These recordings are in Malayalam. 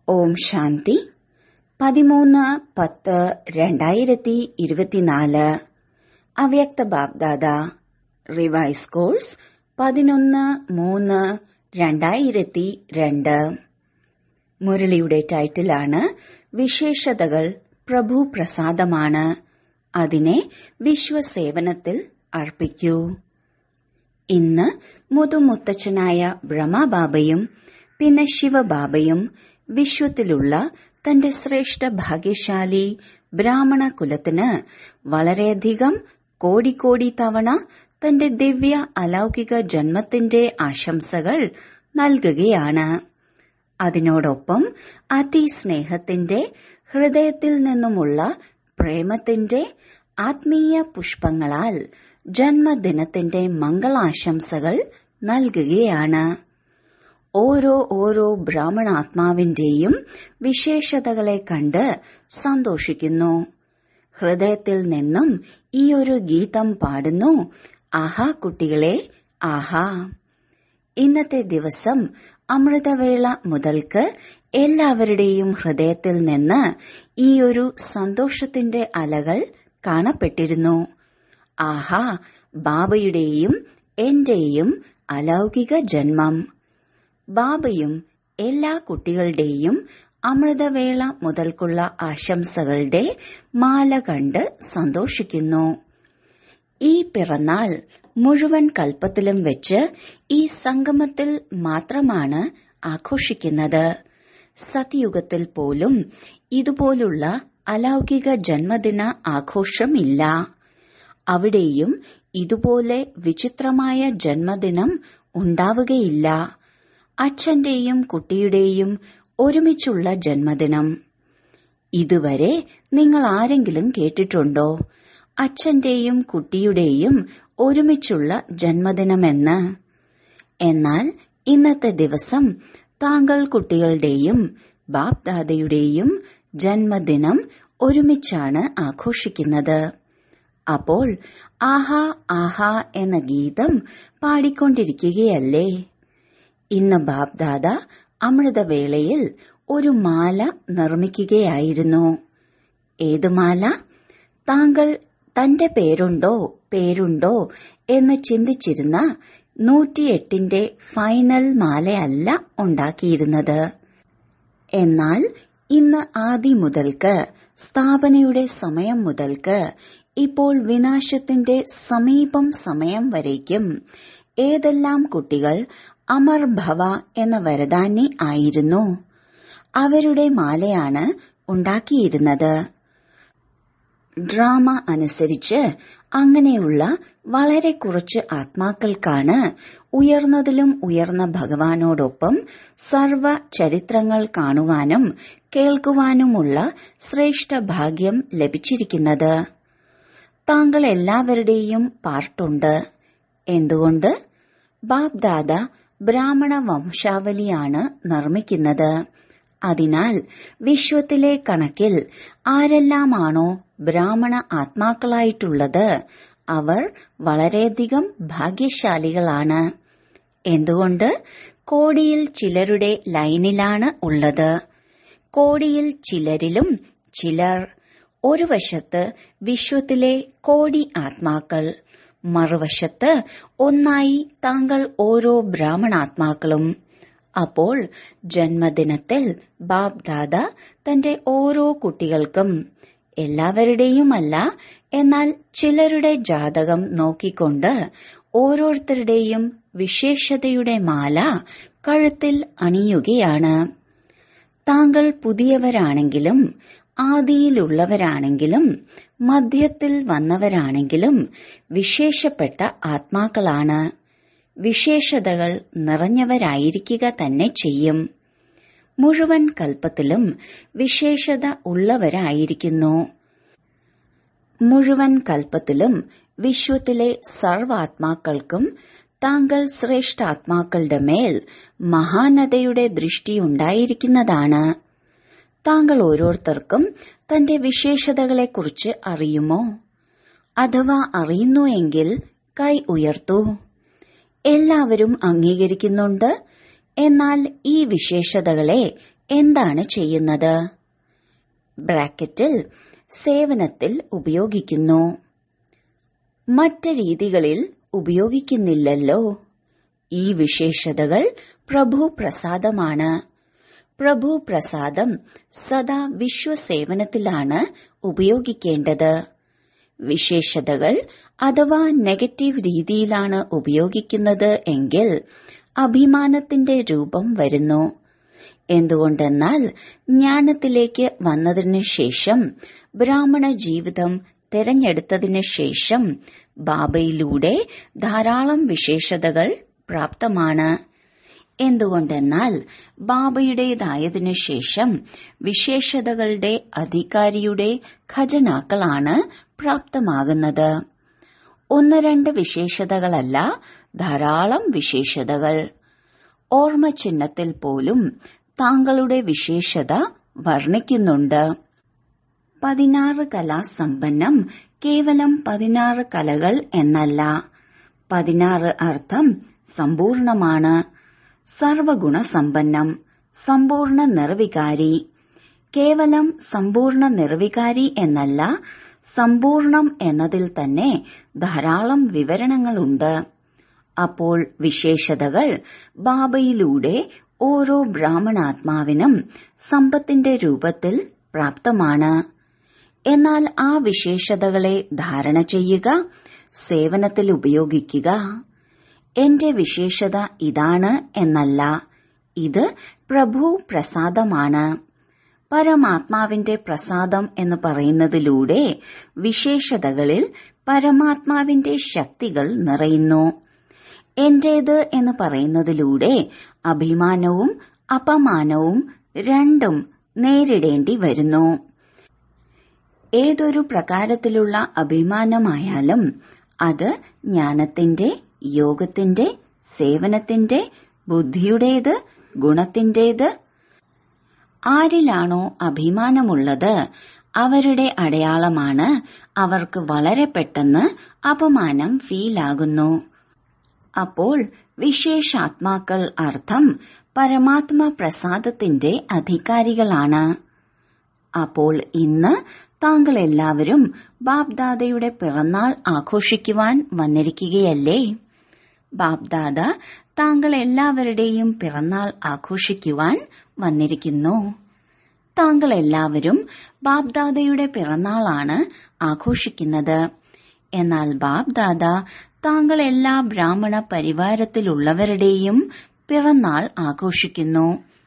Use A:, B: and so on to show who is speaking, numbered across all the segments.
A: ഓം ശാന്തി പതിമൂന്ന് പത്ത് രണ്ടായിരത്തി ഇരുപത്തിനാല് അവ്യക്ത ബാബ്ദാദ റിവൈസ് കോഴ്സ് പതിനൊന്ന് മൂന്ന് രണ്ടായിരത്തി രണ്ട് മുരളിയുടെ ടൈറ്റിലാണ് വിശേഷതകൾ പ്രഭു പ്രസാദമാണ് അതിനെ വിശ്വസേവനത്തിൽ അർപ്പിക്കൂ ഇന്ന് മുതുമുത്തച്ഛനായ ബ്രഹ്മബാബയും പിന്നെ ശിവബാബയും വിശ്വത്തിലുള്ള തന്റെ ശ്രേഷ്ഠ ഭാഗ്യശാലി ബ്രാഹ്മണ കുലത്തിന് വളരെയധികം കോടിക്കോടി തവണ തന്റെ ദിവ്യ അലൗകിക ജന്മത്തിന്റെ ആശംസകൾ നൽകുകയാണ് അതിനോടൊപ്പം അതിസ്നേഹത്തിന്റെ ഹൃദയത്തിൽ നിന്നുമുള്ള പ്രേമത്തിന്റെ ആത്മീയ പുഷ്പങ്ങളാൽ ജന്മദിനത്തിന്റെ മംഗളാശംസകൾ നൽകുകയാണ് ഓരോ ഓരോ ബ്രാഹ്മണാത്മാവിന്റെയും വിശേഷതകളെ കണ്ട് സന്തോഷിക്കുന്നു ഹൃദയത്തിൽ നിന്നും ഈ ഒരു ഗീതം പാടുന്നു ആഹാ കുട്ടികളെ ആഹാ ഇന്നത്തെ ദിവസം അമൃതവേള മുതൽക്ക് എല്ലാവരുടെയും ഹൃദയത്തിൽ നിന്ന് ഈ ഒരു സന്തോഷത്തിന്റെ അലകൾ കാണപ്പെട്ടിരുന്നു ആഹാ ബാബയുടെയും എന്റെയും അലൗകിക ജന്മം ബാബയും എല്ലാ കുട്ടികളുടെയും അമൃതവേള മുതൽക്കുള്ള ആശംസകളുടെ മാല കണ്ട് സന്തോഷിക്കുന്നു ഈ പിറന്നാൾ മുഴുവൻ കൽപ്പത്തിലും വെച്ച് ഈ സംഗമത്തിൽ മാത്രമാണ് ആഘോഷിക്കുന്നത് സത്യുഗത്തിൽ പോലും ഇതുപോലുള്ള അലൗകിക ജന്മദിന ആഘോഷമില്ല അവിടെയും ഇതുപോലെ വിചിത്രമായ ജന്മദിനം ഉണ്ടാവുകയില്ല അച്ഛന്റെയും കുട്ടിയുടെയും ഒരുമിച്ചുള്ള ജന്മദിനം ഇതുവരെ നിങ്ങൾ ആരെങ്കിലും കേട്ടിട്ടുണ്ടോ അച്ഛന്റെയും കുട്ടിയുടെയും ഒരുമിച്ചുള്ള ജന്മദിനമെന്ന് എന്നാൽ ഇന്നത്തെ ദിവസം താങ്കൾ കുട്ടികളുടെയും ബാപ്ദാദയുടെയും ജന്മദിനം ഒരുമിച്ചാണ് ആഘോഷിക്കുന്നത് അപ്പോൾ ആഹാ ആഹാ എന്ന ഗീതം പാടിക്കൊണ്ടിരിക്കുകയല്ലേ ഇന്ന് ബാപ്ദാദ അമൃതവേളയിൽ ഒരു മാല നിർമ്മിക്കുകയായിരുന്നു ഏത് മാല താങ്കൾ തന്റെ പേരുണ്ടോ പേരുണ്ടോ എന്ന് ചിന്തിച്ചിരുന്ന നൂറ്റിയെട്ടിന്റെ ഫൈനൽ മാലയല്ല ഉണ്ടാക്കിയിരുന്നത് എന്നാൽ ഇന്ന് ആദി മുതൽക്ക് സ്ഥാപനയുടെ സമയം മുതൽക്ക് ഇപ്പോൾ വിനാശത്തിന്റെ സമീപം സമയം വരേക്കും ഏതെല്ലാം കുട്ടികൾ അമർ ഭവ എന്ന വരദാനി ആയിരുന്നു അവരുടെ മാലയാണ് ഉണ്ടാക്കിയിരുന്നത് ഡ്രാമ അനുസരിച്ച് അങ്ങനെയുള്ള വളരെ കുറച്ച് ആത്മാക്കൾക്കാണ് ഉയർന്നതിലും ഉയർന്ന ഭഗവാനോടൊപ്പം സർവ ചരിത്രങ്ങൾ കാണുവാനും കേൾക്കുവാനുമുള്ള ശ്രേഷ്ഠ ഭാഗ്യം ലഭിച്ചിരിക്കുന്നത് താങ്കൾ എല്ലാവരുടെയും പാർട്ടുണ്ട് എന്തുകൊണ്ട് ബാബ് ദാദ ബ്രാഹ്മണ വംശാവലിയാണ് നിർമ്മിക്കുന്നത് അതിനാൽ വിശ്വത്തിലെ കണക്കിൽ ആരെല്ലാമാണോ ബ്രാഹ്മണ ആത്മാക്കളായിട്ടുള്ളത് അവർ വളരെയധികം ഭാഗ്യശാലികളാണ് എന്തുകൊണ്ട് കോടിയിൽ ചിലരുടെ ലൈനിലാണ് ഉള്ളത് കോടിയിൽ ചിലരിലും ചിലർ ഒരു വശത്ത് വിശ്വത്തിലെ കോടി ആത്മാക്കൾ മറുവശത്ത് ഒന്നായി താങ്കൾ ഓരോ ബ്രാഹ്മണാത്മാക്കളും അപ്പോൾ ജന്മദിനത്തിൽ ബാബ് ദാദ തന്റെ ഓരോ കുട്ടികൾക്കും എല്ലാവരുടെയുമല്ല എന്നാൽ ചിലരുടെ ജാതകം നോക്കിക്കൊണ്ട് ഓരോരുത്തരുടെയും വിശേഷതയുടെ മാല കഴുത്തിൽ അണിയുകയാണ് താങ്കൾ പുതിയവരാണെങ്കിലും ആദിയിലുള്ളവരാണെങ്കിലും മധ്യത്തിൽ വന്നവരാണെങ്കിലും വിശേഷപ്പെട്ട ആത്മാക്കളാണ് വിശേഷതകൾ നിറഞ്ഞവരായിരിക്കുക തന്നെ ചെയ്യും മുഴുവൻ കൽപ്പത്തിലും വിശേഷത ഉള്ളവരായിരിക്കുന്നു മുഴുവൻ കൽപ്പത്തിലും വിശ്വത്തിലെ സർവാത്മാക്കൾക്കും താങ്കൾ ശ്രേഷ്ഠാത്മാക്കളുടെ മേൽ മഹാനതയുടെ ദൃഷ്ടിയുണ്ടായിരിക്കുന്നതാണ് താങ്കൾ ഓരോരുത്തർക്കും തന്റെ വിശേഷതകളെക്കുറിച്ച് അറിയുമോ അഥവാ അറിയുന്നു എങ്കിൽ കൈ ഉയർത്തൂ എല്ലാവരും അംഗീകരിക്കുന്നുണ്ട് എന്നാൽ ഈ വിശേഷതകളെ എന്താണ് ചെയ്യുന്നത് ബ്രാക്കറ്റിൽ സേവനത്തിൽ ഉപയോഗിക്കുന്നു മറ്റ് രീതികളിൽ ഉപയോഗിക്കുന്നില്ലല്ലോ ഈ വിശേഷതകൾ പ്രഭു പ്രസാദമാണ് പ്രഭു പ്രസാദം സദാ വിശ്വസേവനത്തിലാണ് ഉപയോഗിക്കേണ്ടത് വിശേഷതകൾ അഥവാ നെഗറ്റീവ് രീതിയിലാണ് ഉപയോഗിക്കുന്നത് എങ്കിൽ അഭിമാനത്തിന്റെ രൂപം വരുന്നു എന്തുകൊണ്ടെന്നാൽ ജ്ഞാനത്തിലേക്ക് വന്നതിനു ശേഷം ബ്രാഹ്മണ ജീവിതം തെരഞ്ഞെടുത്തതിനു ശേഷം ബാബയിലൂടെ ധാരാളം വിശേഷതകൾ പ്രാപ്തമാണ് എന്തുകൊണ്ടെന്നാൽ ബാബയുടേതായതിനു ശേഷം വിശേഷതകളുടെ അധികാരിയുടെ ഖജനാക്കളാണ് പ്രാപ്തമാകുന്നത് ഒന്ന് രണ്ട് വിശേഷതകളല്ല ധാരാളം വിശേഷതകൾ ഓർമ്മ ചിഹ്നത്തിൽ പോലും താങ്കളുടെ വിശേഷത വർണ്ണിക്കുന്നുണ്ട് പതിനാറ് കലാസമ്പന്നം കേവലം പതിനാറ് കലകൾ എന്നല്ല പതിനാറ് അർത്ഥം സമ്പൂർണമാണ് സർവഗുണസമ്പന്നം സമ്പൂർണ്ണ നിർവികാരി കേവലം സമ്പൂർണ്ണ നിർവികാരി എന്നല്ല സമ്പൂർണം എന്നതിൽ തന്നെ ധാരാളം വിവരണങ്ങളുണ്ട് അപ്പോൾ വിശേഷതകൾ ബാബയിലൂടെ ഓരോ ബ്രാഹ്മണാത്മാവിനും സമ്പത്തിന്റെ രൂപത്തിൽ പ്രാപ്തമാണ് എന്നാൽ ആ വിശേഷതകളെ ധാരണ ചെയ്യുക സേവനത്തിൽ ഉപയോഗിക്കുക എന്റെ വിശേഷത ഇതാണ് എന്നല്ല ഇത് പ്രഭു പ്രസാദമാണ് പരമാത്മാവിന്റെ പ്രസാദം എന്ന് പറയുന്നതിലൂടെ വിശേഷതകളിൽ പരമാത്മാവിന്റെ ശക്തികൾ നിറയുന്നു എന്റേത് എന്ന് പറയുന്നതിലൂടെ അഭിമാനവും അപമാനവും രണ്ടും നേരിടേണ്ടി വരുന്നു ഏതൊരു പ്രകാരത്തിലുള്ള അഭിമാനമായാലും അത് ജ്ഞാനത്തിന്റെ യോഗത്തിന്റെ സേവനത്തിന്റെ ബുദ്ധിയുടേത് ഗുണത്തിന്റേത് ആരിലാണോ അഭിമാനമുള്ളത് അവരുടെ അടയാളമാണ് അവർക്ക് വളരെ പെട്ടെന്ന് അപമാനം ഫീലാകുന്നു അപ്പോൾ വിശേഷാത്മാക്കൾ അർത്ഥം പരമാത്മ പ്രസാദത്തിന്റെ അധികാരികളാണ് അപ്പോൾ ഇന്ന് താങ്കൾ എല്ലാവരും ബാബ്ദാദയുടെ പിറന്നാൾ ആഘോഷിക്കുവാൻ വന്നിരിക്കുകയല്ലേ ബാബ്ദാദ താങ്കൾ എല്ലാവരുടെയും പിറന്നാൾ ആഘോഷിക്കുവാൻ വന്നിരിക്കുന്നു താങ്കൾ എല്ലാവരും ബാബ്ദാദയുടെ പിറന്നാളാണ് ആഘോഷിക്കുന്നത് എന്നാൽ ബാബ്ദാദ താങ്കൾ എല്ലാ ബ്രാഹ്മണ പരിവാരത്തിലുള്ളവരുടെയും പിറന്നാൾ ആഘോഷിക്കുന്നു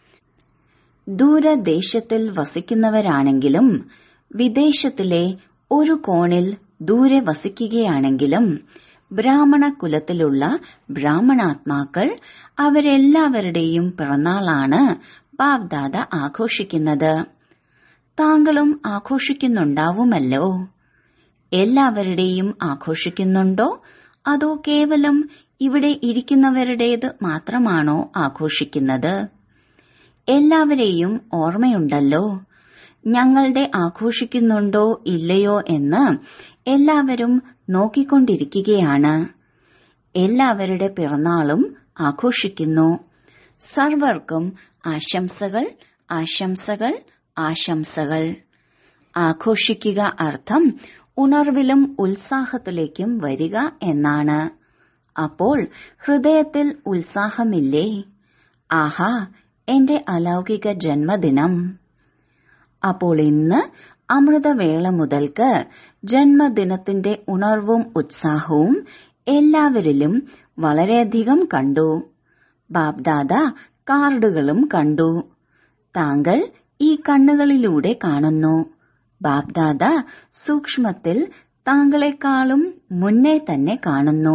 A: ദൂരദേശത്തിൽ വസിക്കുന്നവരാണെങ്കിലും വിദേശത്തിലെ ഒരു കോണിൽ ദൂരെ വസിക്കുകയാണെങ്കിലും ബ്രാഹ്മണ കുലത്തിലുള്ള ബ്രാഹ്മണാത്മാക്കൾ അവരെല്ലാവരുടെയും പിറന്നാളാണ് ബാബ്ദാദ ആഘോഷിക്കുന്നത് താങ്കളും ആഘോഷിക്കുന്നുണ്ടാവുമല്ലോ എല്ലാവരുടെയും ആഘോഷിക്കുന്നുണ്ടോ അതോ കേവലം ഇവിടെ ഇരിക്കുന്നവരുടേത് മാത്രമാണോ ആഘോഷിക്കുന്നത് എല്ലാവരെയും ഓർമ്മയുണ്ടല്ലോ ഞങ്ങളുടെ ആഘോഷിക്കുന്നുണ്ടോ ഇല്ലയോ എന്ന് എല്ലാവരും നോക്കിക്കൊണ്ടിരിക്കുകയാണ് എല്ലാവരുടെ പിറന്നാളും ആഘോഷിക്കുന്നു സർവർക്കും ആശംസകൾ ആശംസകൾ ആശംസകൾ ആഘോഷിക്കുക അർത്ഥം ഉണർവിലും ഉത്സാഹത്തിലേക്കും വരിക എന്നാണ് അപ്പോൾ ഹൃദയത്തിൽ ഉത്സാഹമില്ലേ ആഹാ എന്റെ അലൗകിക ജന്മദിനം അപ്പോൾ ഇന്ന് അമൃതവേള മുതൽക്ക് ജന്മദിനത്തിന്റെ ഉണർവും ഉത്സാഹവും എല്ലാവരിലും വളരെയധികം കണ്ടു ബാബ്ദാദ കാർഡുകളും കണ്ടു താങ്കൾ ഈ കണ്ണുകളിലൂടെ കാണുന്നു ബാബ്ദാദ സൂക്ഷ്മത്തിൽ താങ്കളെക്കാളും മുന്നേ തന്നെ കാണുന്നു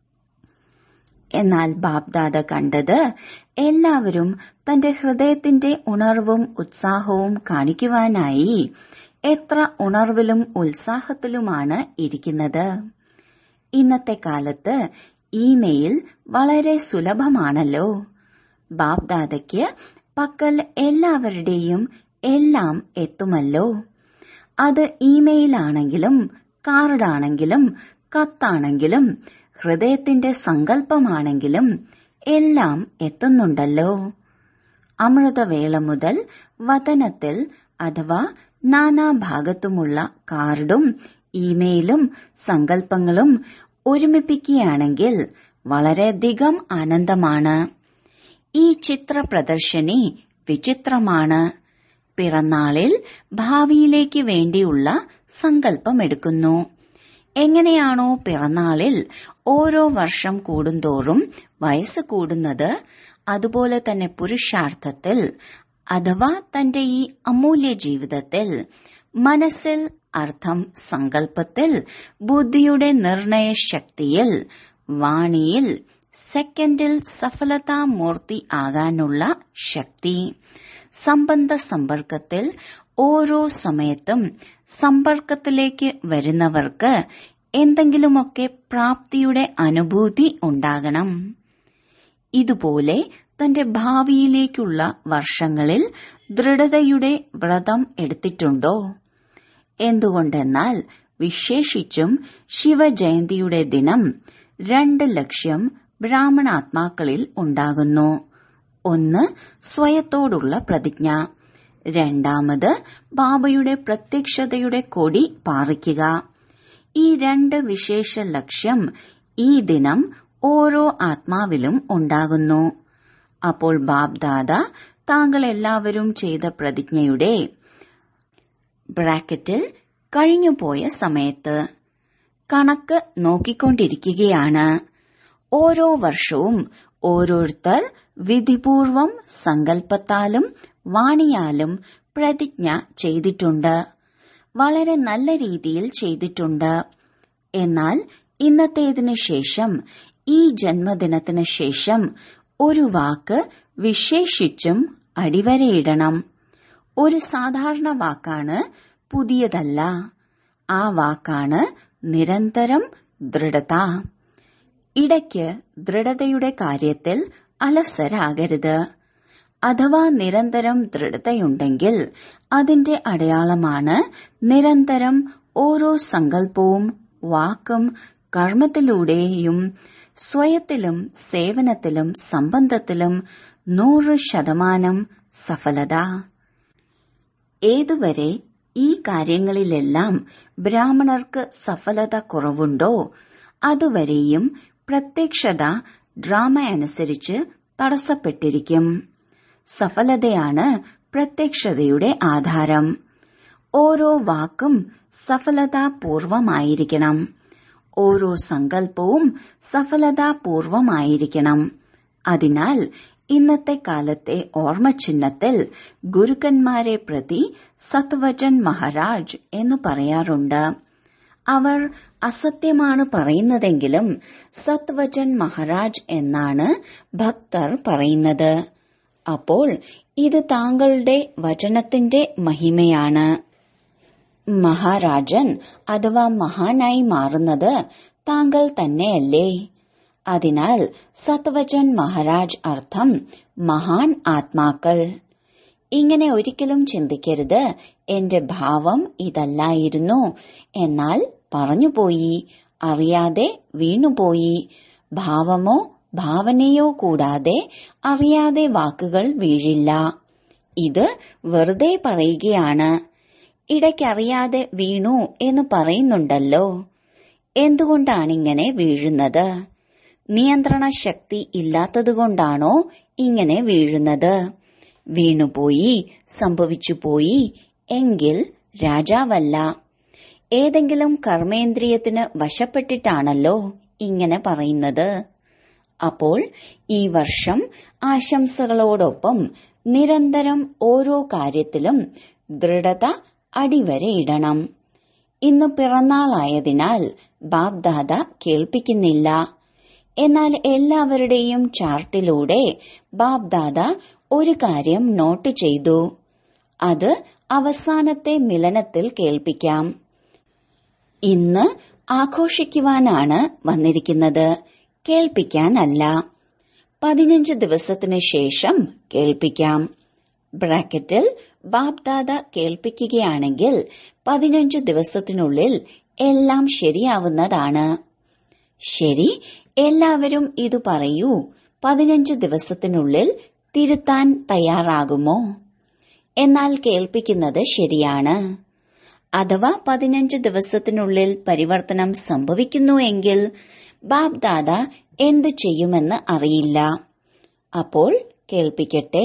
A: എന്നാൽ ബാബ്ദാദ കണ്ടത് എല്ലാവരും തന്റെ ഹൃദയത്തിന്റെ ഉണർവും ഉത്സാഹവും കാണിക്കുവാനായി എത്ര ഉണർവിലും ഉത്സാഹത്തിലുമാണ് ഇരിക്കുന്നത് ഇന്നത്തെ കാലത്ത് ഇമെയിൽ വളരെ സുലഭമാണല്ലോ ബാബ്ദാദയ്ക്ക് പക്കൽ എല്ലാവരുടെയും എല്ലാം എത്തുമല്ലോ അത് ഇമെയിലാണെങ്കിലും കാർഡാണെങ്കിലും കത്താണെങ്കിലും ഹൃദയത്തിന്റെ സങ്കല്പമാണെങ്കിലും എല്ലാം എത്തുന്നുണ്ടല്ലോ അമൃതവേള മുതൽ വതനത്തിൽ അഥവാ നാനാഭാഗത്തുമുള്ള കാർഡും ഇമെയിലും സങ്കല്പങ്ങളും ഒരുമിപ്പിക്കുകയാണെങ്കിൽ വളരെയധികം ആനന്ദമാണ് ഈ ചിത്ര പ്രദർശനി വിചിത്രമാണ് പിറന്നാളിൽ ഭാവിയിലേക്ക് വേണ്ടിയുള്ള സങ്കല്പമെടുക്കുന്നു എങ്ങനെയാണോ പിറന്നാളിൽ ഓരോ വർഷം കൂടുന്തോറും വയസ്സ് കൂടുന്നത് അതുപോലെ തന്നെ പുരുഷാർത്ഥത്തിൽ അഥവാ തന്റെ ഈ അമൂല്യ ജീവിതത്തിൽ മനസ്സിൽ അർത്ഥം സങ്കല്പത്തിൽ ബുദ്ധിയുടെ നിർണയ ശക്തിയിൽ വാണിയിൽ സെക്കൻഡിൽ സഫലതാമൂർത്തി ആകാനുള്ള ശക്തി സംബന്ധ സമ്പർക്കത്തിൽ ഓരോ സമയത്തും സമ്പർക്കത്തിലേക്ക് വരുന്നവർക്ക് എന്തെങ്കിലുമൊക്കെ പ്രാപ്തിയുടെ അനുഭൂതി ഉണ്ടാകണം ഇതുപോലെ തന്റെ ഭാവിയിലേക്കുള്ള വർഷങ്ങളിൽ ദൃഢതയുടെ വ്രതം എടുത്തിട്ടുണ്ടോ എന്തുകൊണ്ടെന്നാൽ വിശേഷിച്ചും ശിവജയന്തിയുടെ ദിനം രണ്ട് ലക്ഷ്യം ബ്രാഹ്മണാത്മാക്കളിൽ ഉണ്ടാകുന്നു ഒന്ന് സ്വയത്തോടുള്ള പ്രതിജ്ഞ രണ്ടാമത് ബാബയുടെ പ്രത്യക്ഷതയുടെ കൊടി പാറിക്കുക ഈ രണ്ട് വിശേഷ ലക്ഷ്യം ഈ ദിനം ഓരോ ആത്മാവിലും ഉണ്ടാകുന്നു അപ്പോൾ ബാബ്ദാദ താങ്കൾ എല്ലാവരും ചെയ്ത പ്രതിജ്ഞയുടെ ബ്രാക്കറ്റിൽ കഴിഞ്ഞുപോയ സമയത്ത് കണക്ക് നോക്കിക്കൊണ്ടിരിക്കുകയാണ് ഓരോ വർഷവും ഓരോരുത്തർ വിധിപൂർവം സങ്കല്പത്താലും വാണിയാലും പ്രതിജ്ഞ ചെയ്തിട്ടുണ്ട് വളരെ നല്ല രീതിയിൽ ചെയ്തിട്ടുണ്ട് എന്നാൽ ഇന്നത്തേതിനു ശേഷം ഈ ജന്മദിനത്തിന് ശേഷം ഒരു വാക്ക് വിശേഷിച്ചും അടിവരയിടണം ഒരു സാധാരണ വാക്കാണ് പുതിയതല്ല ആ വാക്കാണ് നിരന്തരം ദൃഢത ഇടയ്ക്ക് ദൃഢതയുടെ കാര്യത്തിൽ അലസരാകരുത് അഥവാ നിരന്തരം ദൃഢതയുണ്ടെങ്കിൽ അതിന്റെ അടയാളമാണ് നിരന്തരം ഓരോ സങ്കല്പവും വാക്കും കർമ്മത്തിലൂടെയും സ്വയത്തിലും സേവനത്തിലും സംബന്ധത്തിലും നൂറ് ശതമാനം സഫലത ഏതുവരെ ഈ കാര്യങ്ങളിലെല്ലാം ബ്രാഹ്മണർക്ക് സഫലത കുറവുണ്ടോ അതുവരെയും പ്രത്യക്ഷത ഡ്രാമ അനുസരിച്ച് തടസ്സപ്പെട്ടിരിക്കും സഫലതയാണ് പ്രത്യക്ഷതയുടെ ആധാരം ഓരോ വാക്കും സഫലതാപൂർവമായിരിക്കണം ഓരോ സങ്കല്പവും സഫലതാപൂർവമായിരിക്കണം അതിനാൽ ഇന്നത്തെ കാലത്തെ ഓർമ്മചിഹ്നത്തിൽ ഗുരുക്കന്മാരെ പ്രതി സത്വചൻ മഹാരാജ് എന്ന് പറയാറുണ്ട് അവർ അസത്യമാണ് പറയുന്നതെങ്കിലും സത്വചൻ മഹാരാജ് എന്നാണ് ഭക്തർ പറയുന്നത് അപ്പോൾ ഇത് താങ്കളുടെ വചനത്തിന്റെ മഹിമയാണ് മഹാരാജൻ അഥവാ മഹാനായി മാറുന്നത് താങ്കൾ തന്നെയല്ലേ അതിനാൽ സത്വചൻ മഹാരാജ് അർത്ഥം മഹാൻ ആത്മാക്കൾ ഇങ്ങനെ ഒരിക്കലും ചിന്തിക്കരുത് എന്റെ ഭാവം ഇതല്ലായിരുന്നു എന്നാൽ പറഞ്ഞുപോയി അറിയാതെ വീണുപോയി ഭാവമോ ഭാവനയോ കൂടാതെ അറിയാതെ വാക്കുകൾ വീഴില്ല ഇത് വെറുതെ പറയുകയാണ് ഇടയ്ക്കറിയാതെ വീണു എന്ന് പറയുന്നുണ്ടല്ലോ എന്തുകൊണ്ടാണിങ്ങനെ വീഴുന്നത് നിയന്ത്രണ ശക്തി ഇല്ലാത്തതുകൊണ്ടാണോ ഇങ്ങനെ വീഴുന്നത് വീണുപോയി സംഭവിച്ചുപോയി എങ്കിൽ രാജാവല്ല ഏതെങ്കിലും കർമ്മേന്ദ്രിയത്തിന് വശപ്പെട്ടിട്ടാണല്ലോ ഇങ്ങനെ പറയുന്നത് അപ്പോൾ ഈ വർഷം ആശംസകളോടൊപ്പം നിരന്തരം ഓരോ കാര്യത്തിലും ദൃഢത അടിവരയിടണം ഇന്ന് പിറന്നാളായതിനാൽ ബാബ്ദാദ കേൾപ്പിക്കുന്നില്ല എന്നാൽ എല്ലാവരുടെയും ചാർട്ടിലൂടെ ബാബ്ദാദ ഒരു കാര്യം നോട്ട് ചെയ്തു അത് അവസാനത്തെ മിലനത്തിൽ കേൾപ്പിക്കാം ഇന്ന് ആഘോഷിക്കുവാനാണ് വന്നിരിക്കുന്നത് കേൾപ്പിക്കാനല്ല പതിനഞ്ച് ദിവസത്തിനു ശേഷം കേൾപ്പിക്കാം ബ്രാക്കറ്റിൽ ബാബ്ദാദ കേൾപ്പിക്കുകയാണെങ്കിൽ പതിനഞ്ച് ദിവസത്തിനുള്ളിൽ എല്ലാം ശരിയാവുന്നതാണ് ശരി എല്ലാവരും ഇത് പറയൂ പതിനഞ്ച് ദിവസത്തിനുള്ളിൽ തിരുത്താൻ തയ്യാറാകുമോ എന്നാൽ കേൾപ്പിക്കുന്നത് ശരിയാണ് അഥവാ പതിനഞ്ച് ദിവസത്തിനുള്ളിൽ പരിവർത്തനം സംഭവിക്കുന്നുവെങ്കിൽ ബാബ് ദാദ എന്തു ചെയ്യുമെന്ന് അറിയില്ല അപ്പോൾ കേൾപ്പിക്കട്ടെ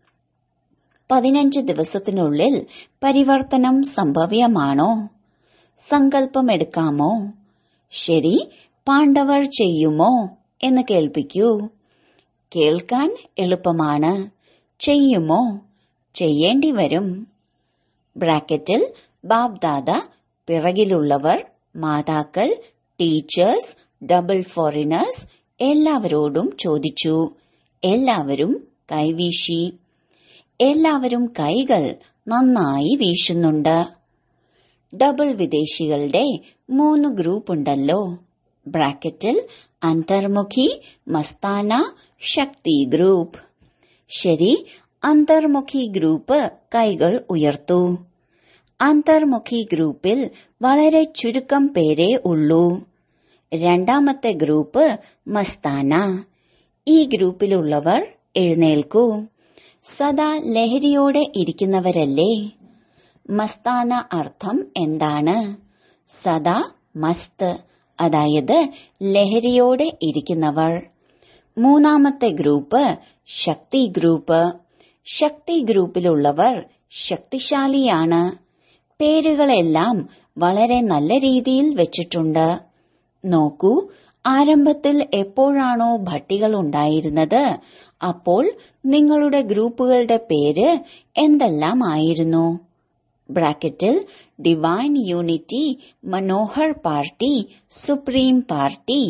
A: പതിനഞ്ച് ദിവസത്തിനുള്ളിൽ പരിവർത്തനം സംഭവ്യമാണോ സങ്കല്പമെടുക്കാമോ ശരി പാണ്ഡവർ ചെയ്യുമോ എന്ന് കേൾപ്പിക്കൂ കേൾക്കാൻ എളുപ്പമാണ് ചെയ്യുമോ ചെയ്യേണ്ടി വരും ബ്രാക്കറ്റിൽ ബാബ് ദാദ പിറകിലുള്ളവർ മാതാക്കൾ ടീച്ചേഴ്സ് ഡബിൾ ഫോറിനേഴ്സ് എല്ലാവരോടും ചോദിച്ചു എല്ലാവരും കൈവീശി എല്ലാവരും കൈകൾ നന്നായി വീശുന്നുണ്ട് ഡബിൾ വിദേശികളുടെ മൂന്ന് ഗ്രൂപ്പ് ഉണ്ടല്ലോ ബ്രാക്കറ്റിൽ അന്തർമുഖി മസ്താന ശക്തി ഗ്രൂപ്പ് ശരി അന്തർമുഖി ഗ്രൂപ്പ് കൈകൾ ഉയർത്തു അന്തർമുഖി ഗ്രൂപ്പിൽ വളരെ ചുരുക്കം പേരേ ഉള്ളൂ രണ്ടാമത്തെ ഗ്രൂപ്പ് മസ്താന ഈ ഗ്രൂപ്പിലുള്ളവർ എഴുന്നേൽക്കൂ സദാ ലഹരിയോടെ ഇരിക്കുന്നവരല്ലേ മസ്താന അർത്ഥം എന്താണ് സദാ മസ്ത് അതായത് ലഹരിയോടെ ഇരിക്കുന്നവർ മൂന്നാമത്തെ ഗ്രൂപ്പ് ശക്തി ഗ്രൂപ്പ് ശക്തി ഗ്രൂപ്പിലുള്ളവർ ശക്തിശാലിയാണ് പേരുകളെല്ലാം വളരെ നല്ല രീതിയിൽ വെച്ചിട്ടുണ്ട് നോക്കൂ ആരംഭത്തിൽ എപ്പോഴാണോ ഭട്ടികൾ ഉണ്ടായിരുന്നത് അപ്പോൾ നിങ്ങളുടെ ഗ്രൂപ്പുകളുടെ പേര് എന്തെല്ലാം ആയിരുന്നു ബ്രാക്കറ്റിൽ divine unity Manohar party supreme party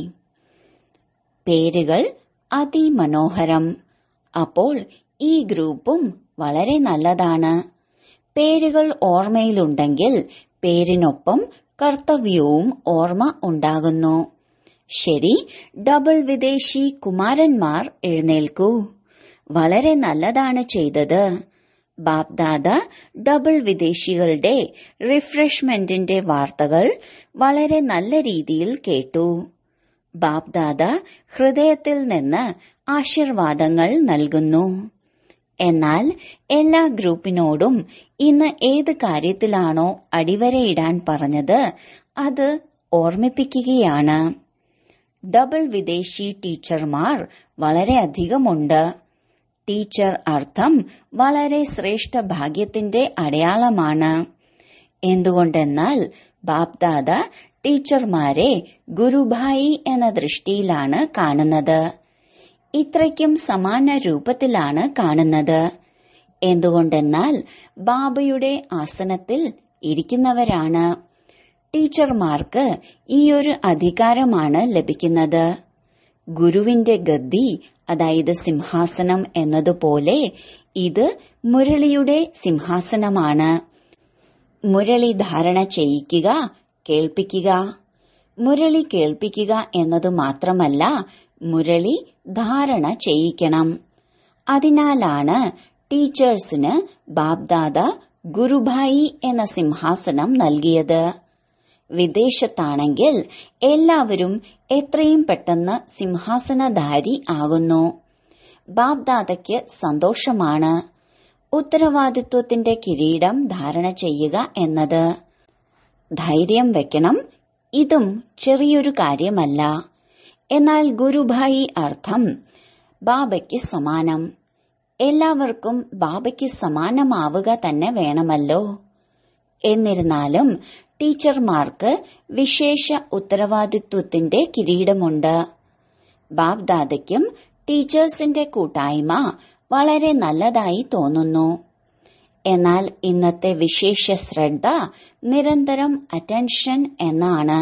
A: പേരുകൾ അതിമനോഹരം അപ്പോൾ ഈ ഗ്രൂപ്പും വളരെ നല്ലതാണ് പേരുകൾ ഓർമ്മയിലുണ്ടെങ്കിൽ പേരിനൊപ്പം കർത്തവ്യവും ഓർമ്മ ഉണ്ടാകുന്നു ശരി ഡബിൾ വിദേശി കുമാരന്മാർ എഴുന്നേൽക്കൂ വളരെ നല്ലതാണ് ചെയ്തത് ബാപ്ദാദ ഡബിൾ വിദേശികളുടെ റിഫ്രഷ്മെന്റിന്റെ വാർത്തകൾ വളരെ നല്ല രീതിയിൽ കേട്ടു ബാപ്ദാദ ഹൃദയത്തിൽ നിന്ന് ആശീർവാദങ്ങൾ നൽകുന്നു എന്നാൽ എല്ലാ ഗ്രൂപ്പിനോടും ഇന്ന് ഏത് കാര്യത്തിലാണോ അടിവരയിടാൻ പറഞ്ഞത് അത് ഓർമ്മിപ്പിക്കുകയാണ് ഡബിൾ വിദേശി ടീച്ചർമാർ വളരെയധികമുണ്ട് ടീച്ചർ അർത്ഥം വളരെ ശ്രേഷ്ഠ ഭാഗ്യത്തിന്റെ അടയാളമാണ് എന്തുകൊണ്ടെന്നാൽ ബാപ്ദാദ ടീച്ചർമാരെ ഗുരുഭായി എന്ന ദൃഷ്ടിയിലാണ് കാണുന്നത് ഇത്രയ്ക്കും സമാന രൂപത്തിലാണ് കാണുന്നത് എന്തുകൊണ്ടെന്നാൽ ബാബയുടെ ആസനത്തിൽ ഇരിക്കുന്നവരാണ് ടീച്ചർമാർക്ക് ഈയൊരു അധികാരമാണ് ലഭിക്കുന്നത് ഗുരുവിന്റെ ഗദ്ദി അതായത് സിംഹാസനം എന്നതുപോലെ ഇത് മുരളിയുടെ സിംഹാസനമാണ് മുരളി ധാരണ ചെയ്യിക്കുക കേൾപ്പിക്കുക മുരളി കേൾപ്പിക്കുക എന്നതു മാത്രമല്ല മുരളി ധാരണ ചെയ്യിക്കണം അതിനാലാണ് ടീച്ചേഴ്സിന് ബാബ്ദാദ ഗുരുഭായി എന്ന സിംഹാസനം നൽകിയത് വിദേശത്താണെങ്കിൽ എല്ലാവരും എത്രയും പെട്ടെന്ന് സിംഹാസനധാരി ആകുന്നു ബാബ്ദാദയ്ക്ക് സന്തോഷമാണ് ഉത്തരവാദിത്വത്തിന്റെ കിരീടം ധാരണ ചെയ്യുക എന്നത് ധൈര്യം വെക്കണം ഇതും ചെറിയൊരു കാര്യമല്ല എന്നാൽ ഗുരുഭായി അർത്ഥം ബാബയ്ക്ക് സമാനം എല്ലാവർക്കും ബാബയ്ക്ക് സമാനമാവുക തന്നെ വേണമല്ലോ എന്നിരുന്നാലും ടീച്ചർമാർക്ക് വിശേഷ ഉത്തരവാദിത്വത്തിന്റെ കിരീടമുണ്ട് ബാബ്ദാദയ്ക്കും ടീച്ചേഴ്സിന്റെ കൂട്ടായ്മ വളരെ നല്ലതായി തോന്നുന്നു എന്നാൽ ഇന്നത്തെ വിശേഷ ശ്രദ്ധ നിരന്തരം അറ്റൻഷൻ എന്നാണ്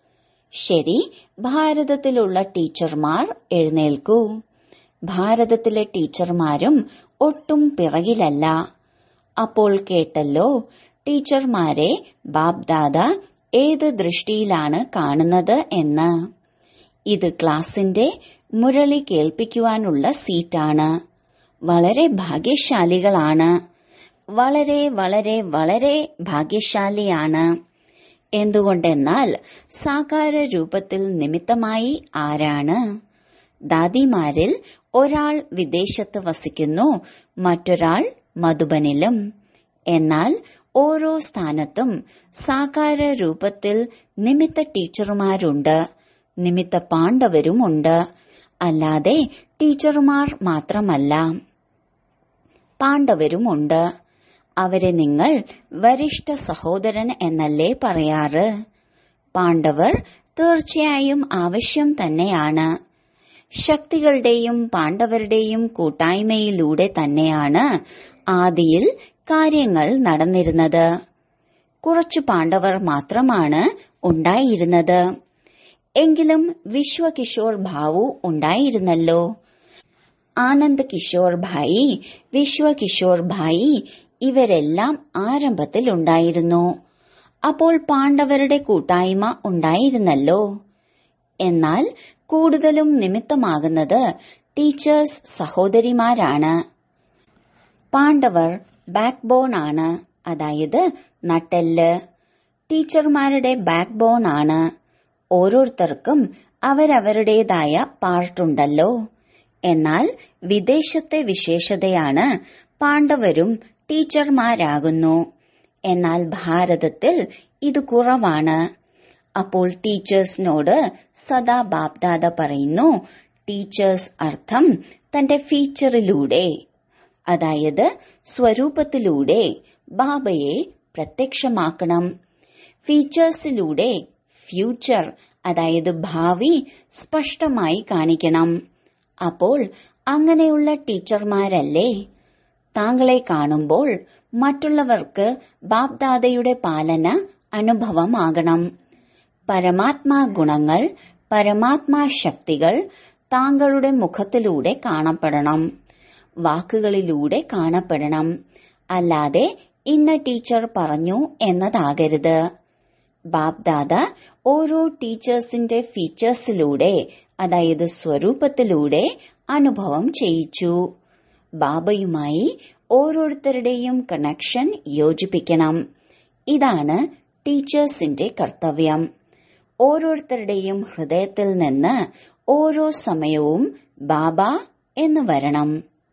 A: ശരി ഭാരതത്തിലുള്ള ടീച്ചർമാർ എഴുന്നേൽക്കൂ ഭാരതത്തിലെ ടീച്ചർമാരും ഒട്ടും പിറകിലല്ല അപ്പോൾ കേട്ടല്ലോ ടീച്ചർമാരെ ബാബ്ദാദ ഏത് ദൃഷ്ടിയിലാണ് കാണുന്നത് എന്ന് ഇത് ക്ലാസിന്റെ മുരളി കേൾപ്പിക്കുവാനുള്ള സീറ്റാണ് വളരെ ഭാഗ്യശാലികളാണ് വളരെ വളരെ വളരെ ഭാഗ്യശാലിയാണ് എന്തുകൊണ്ടെന്നാൽ സാകാര രൂപത്തിൽ നിമിത്തമായി ആരാണ് ദാദിമാരിൽ ഒരാൾ വിദേശത്ത് വസിക്കുന്നു മറ്റൊരാൾ മധുബനിലും എന്നാൽ ഓരോ സ്ഥാനത്തും സാകാര രൂപത്തിൽ നിമിത്ത ടീച്ചർമാരുണ്ട് നിമിത്ത പാണ്ഡവരുമുണ്ട് അല്ലാതെ ടീച്ചർമാർ മാത്രമല്ല പാണ്ഡവരുമുണ്ട് അവരെ നിങ്ങൾ വരിഷ്ഠ സഹോദരൻ എന്നല്ലേ പറയാറ് പാണ്ഡവർ തീർച്ചയായും ആവശ്യം തന്നെയാണ് ശക്തികളുടെയും പാണ്ഡവരുടെയും കൂട്ടായ്മയിലൂടെ തന്നെയാണ് ആദിയിൽ കാര്യങ്ങൾ നടന്നിരുന്നത് കുറച്ചു പാണ്ഡവർ മാത്രമാണ് ഉണ്ടായിരുന്നത് എങ്കിലും വിശ്വകിഷോർ ഭാവു ഉണ്ടായിരുന്നല്ലോ ആനന്ദ് കിഷോർ ഭായി വിശ്വകിഷോർ ഭായി ഇവരെല്ലാം ആരംഭത്തിൽ ഉണ്ടായിരുന്നു അപ്പോൾ പാണ്ഡവരുടെ കൂട്ടായ്മ ഉണ്ടായിരുന്നല്ലോ എന്നാൽ കൂടുതലും നിമിത്തമാകുന്നത് ടീച്ചേഴ്സ് സഹോദരിമാരാണ് പാണ്ഡവർ ബാക്ക് ബോൺ ആണ് അതായത് നട്ടെല്ല് ടീച്ചർമാരുടെ ബാക്ക് ബോൺ ആണ് ഓരോരുത്തർക്കും അവരവരുടേതായ പാർട്ടുണ്ടല്ലോ എന്നാൽ വിദേശത്തെ വിശേഷതയാണ് പാണ്ഡവരും ടീച്ചർമാരാകുന്നു എന്നാൽ ഭാരതത്തിൽ ഇത് കുറവാണ് അപ്പോൾ ടീച്ചേഴ്സിനോട് സദാ ബാപ്ദാദ പറയുന്നു ടീച്ചേഴ്സ് അർത്ഥം തന്റെ ഫീച്ചറിലൂടെ അതായത് സ്വരൂപത്തിലൂടെ ബാബയെ പ്രത്യക്ഷമാക്കണം ഫീച്ചേഴ്സിലൂടെ ഫ്യൂച്ചർ അതായത് ഭാവി സ്പഷ്ടമായി കാണിക്കണം അപ്പോൾ അങ്ങനെയുള്ള ടീച്ചർമാരല്ലേ താങ്കളെ കാണുമ്പോൾ മറ്റുള്ളവർക്ക് ബാപ്ദാദയുടെ പാലന അനുഭവമാകണം പരമാത്മാ ഗുണങ്ങൾ പരമാത്മാ ശക്തികൾ താങ്കളുടെ മുഖത്തിലൂടെ കാണപ്പെടണം വാക്കുകളിലൂടെ കാണപ്പെടണം അല്ലാതെ ഇന്ന ടീച്ചർ പറഞ്ഞു എന്നതാകരുത് ബാപ്ദാദ ഓരോ ടീച്ചേഴ്സിന്റെ ഫീച്ചേഴ്സിലൂടെ അതായത് സ്വരൂപത്തിലൂടെ അനുഭവം ചെയ്യിച്ചു ബാബയുമായി ഓരോരുത്തരുടെയും കണക്ഷൻ യോജിപ്പിക്കണം ഇതാണ് ടീച്ചേഴ്സിന്റെ കർത്തവ്യം ഓരോരുത്തരുടെയും ഹൃദയത്തിൽ നിന്ന് ഓരോ സമയവും ബാബ എന്ന് വരണം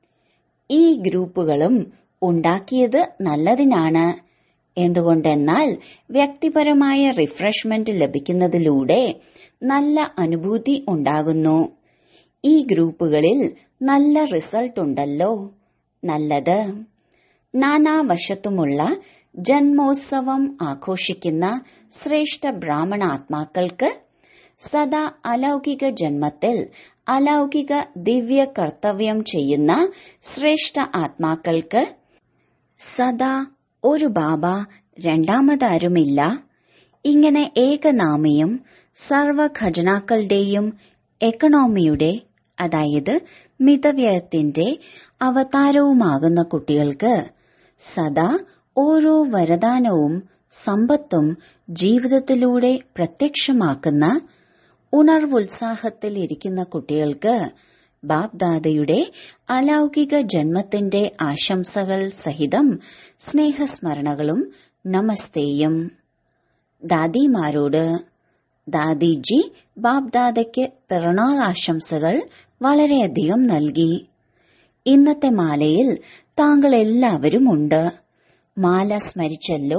A: ഈ ഗ്രൂപ്പുകളും ഉണ്ടാക്കിയത് നല്ലതിനാണ് എന്തുകൊണ്ടെന്നാൽ വ്യക്തിപരമായ റിഫ്രഷ്മെന്റ് ലഭിക്കുന്നതിലൂടെ നല്ല അനുഭൂതി ഉണ്ടാകുന്നു ഈ ഗ്രൂപ്പുകളിൽ നല്ല റിസൾട്ട് ഉണ്ടല്ലോ നല്ലത് നാനാവശത്തുമുള്ള ജന്മോത്സവം ആഘോഷിക്കുന്ന ശ്രേഷ്ഠ ബ്രാഹ്മണാത്മാക്കൾക്ക് സദാ അലൗകിക ജന്മത്തിൽ അലൗകിക ദിവ്യ കർത്തവ്യം ചെയ്യുന്ന ശ്രേഷ്ഠ ആത്മാക്കൾക്ക് സദാ ഒരു ബാബ രണ്ടാമതാരുമില്ല ഇങ്ങനെ ഏകനാമിയും സർവ ഖജനാക്കളുടെയും എക്കണോമിയുടെ അതായത് മിതവ്യയത്തിന്റെ അവതാരവുമാകുന്ന കുട്ടികൾക്ക് സദാ ഓരോ വരദാനവും സമ്പത്തും ജീവിതത്തിലൂടെ പ്രത്യക്ഷമാക്കുന്ന ഉണർവുത്സാഹത്തിൽ ഇരിക്കുന്ന കുട്ടികൾക്ക് ബാപ്ദാദയുടെ അലൗകിക ജന്മത്തിന്റെ ആശംസകൾ സഹിതം സ്നേഹസ്മരണകളും നമസ്തേയും ദാദിമാരോട് ദാദിജി ബാപ്ദാദയ്ക്ക് പിറന്നാൾ ആശംസകൾ വളരെയധികം നൽകി ഇന്നത്തെ മാലയിൽ താങ്കൾ എല്ലാവരും ഉണ്ട് മാല സ്മരിച്ചല്ലോ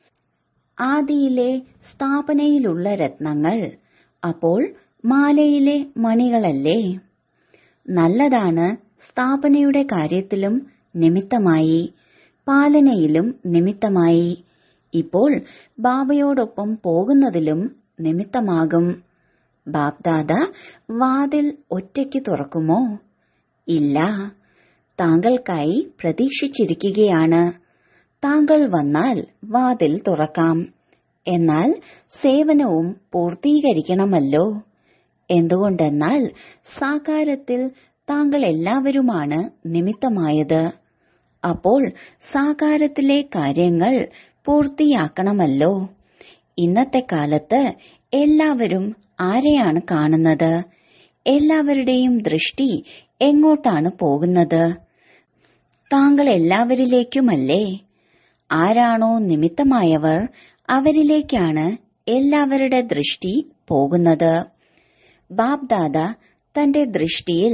A: ആദിയിലെ സ്ഥാപനയിലുള്ള രത്നങ്ങൾ അപ്പോൾ മാലയിലെ മണികളല്ലേ നല്ലതാണ് സ്ഥാപനയുടെ കാര്യത്തിലും നിമിത്തമായി പാലനയിലും നിമിത്തമായി ഇപ്പോൾ ബാബയോടൊപ്പം പോകുന്നതിലും നിമിത്തമാകും ബാപ്ദാദ വാതിൽ ഒറ്റയ്ക്ക് തുറക്കുമോ ഇല്ല താങ്കൾക്കായി പ്രതീക്ഷിച്ചിരിക്കുകയാണ് താങ്കൾ വന്നാൽ വാതിൽ തുറക്കാം എന്നാൽ സേവനവും പൂർത്തീകരിക്കണമല്ലോ എന്തുകൊണ്ടെന്നാൽ സാകാരത്തിൽ താങ്കൾ എല്ലാവരുമാണ് നിമിത്തമായത് അപ്പോൾ സാകാരത്തിലെ കാര്യങ്ങൾ പൂർത്തിയാക്കണമല്ലോ ഇന്നത്തെ കാലത്ത് എല്ലാവരും ആരെയാണ് കാണുന്നത് എല്ലാവരുടെയും ദൃഷ്ടി എങ്ങോട്ടാണ് പോകുന്നത് താങ്കൾ എല്ലാവരിലേക്കുമല്ലേ ആരാണോ നിമിത്തമായവർ അവരിലേക്കാണ് എല്ലാവരുടെ ദൃഷ്ടി പോകുന്നത് ബാബ്ദാദ തന്റെ ദൃഷ്ടിയിൽ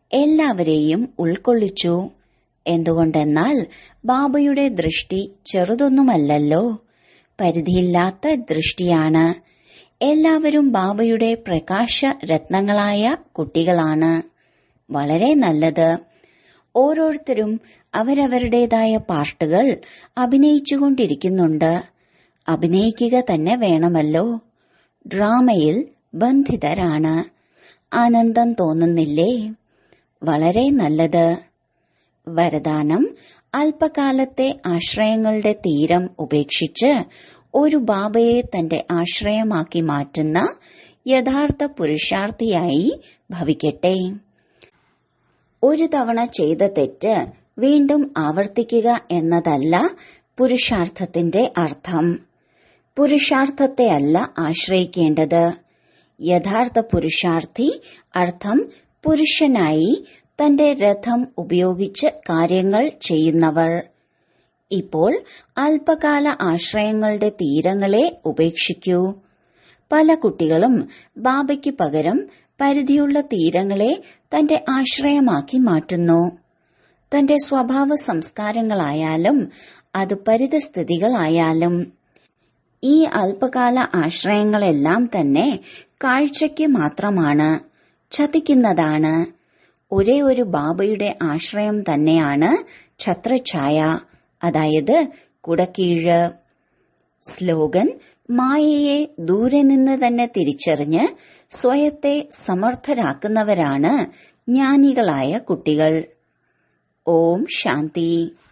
A: എല്ലാവരെയും ഉൾക്കൊള്ളിച്ചു എന്തുകൊണ്ടെന്നാൽ ബാബയുടെ ദൃഷ്ടി ചെറുതൊന്നുമല്ലല്ലോ പരിധിയില്ലാത്ത ദൃഷ്ടിയാണ് എല്ലാവരും ബാബയുടെ പ്രകാശ രത്നങ്ങളായ കുട്ടികളാണ് വളരെ നല്ലത് ഓരോരുത്തരും അവരവരുടേതായ പാർട്ടുകൾ അഭിനയിച്ചുകൊണ്ടിരിക്കുന്നുണ്ട് അഭിനയിക്കുക തന്നെ വേണമല്ലോ ഡ്രാമയിൽ ബന്ധിതരാണ് ആനന്ദം തോന്നുന്നില്ലേ വളരെ നല്ലത് വരദാനം അല്പകാലത്തെ ആശ്രയങ്ങളുടെ തീരം ഉപേക്ഷിച്ച് ഒരു ബാബയെ തന്റെ ആശ്രയമാക്കി മാറ്റുന്ന യഥാർത്ഥ പുരുഷാർത്ഥിയായി ഭവിക്കട്ടെ ഒരു തവണ ചെയ്ത തെറ്റ് വീണ്ടും ആവർത്തിക്കുക എന്നതല്ല പുരുഷാർത്ഥത്തിന്റെ അർത്ഥം പുരുഷാർത്ഥത്തെ അല്ല ആശ്രയിക്കേണ്ടത് യഥാർത്ഥ പുരുഷാർത്ഥി അർത്ഥം പുരുഷനായി തന്റെ രഥം ഉപയോഗിച്ച് കാര്യങ്ങൾ ചെയ്യുന്നവർ ഇപ്പോൾ അല്പകാല ആശ്രയങ്ങളുടെ തീരങ്ങളെ ഉപേക്ഷിക്കൂ പല കുട്ടികളും ബാബയ്ക്ക് പകരം പരിധിയുള്ള തീരങ്ങളെ തന്റെ ആശ്രയമാക്കി മാറ്റുന്നു തന്റെ സ്വഭാവ സംസ്കാരങ്ങളായാലും അത് പരിതസ്ഥിതികളായാലും ഈ അല്പകാല ആശ്രയങ്ങളെല്ലാം തന്നെ കാഴ്ചയ്ക്ക് മാത്രമാണ് ചതിക്കുന്നതാണ് ഒരേ ഒരു ബാബയുടെ ആശ്രയം തന്നെയാണ് ഛത്രഛായ അതായത് കുടക്കീഴ് സ്ലോഗൻ മായയെ ദൂരെ നിന്ന് തന്നെ തിരിച്ചറിഞ്ഞ് സ്വയത്തെ സമർത്ഥരാക്കുന്നവരാണ് ജ്ഞാനികളായ കുട്ടികൾ ഓം ശാന്തി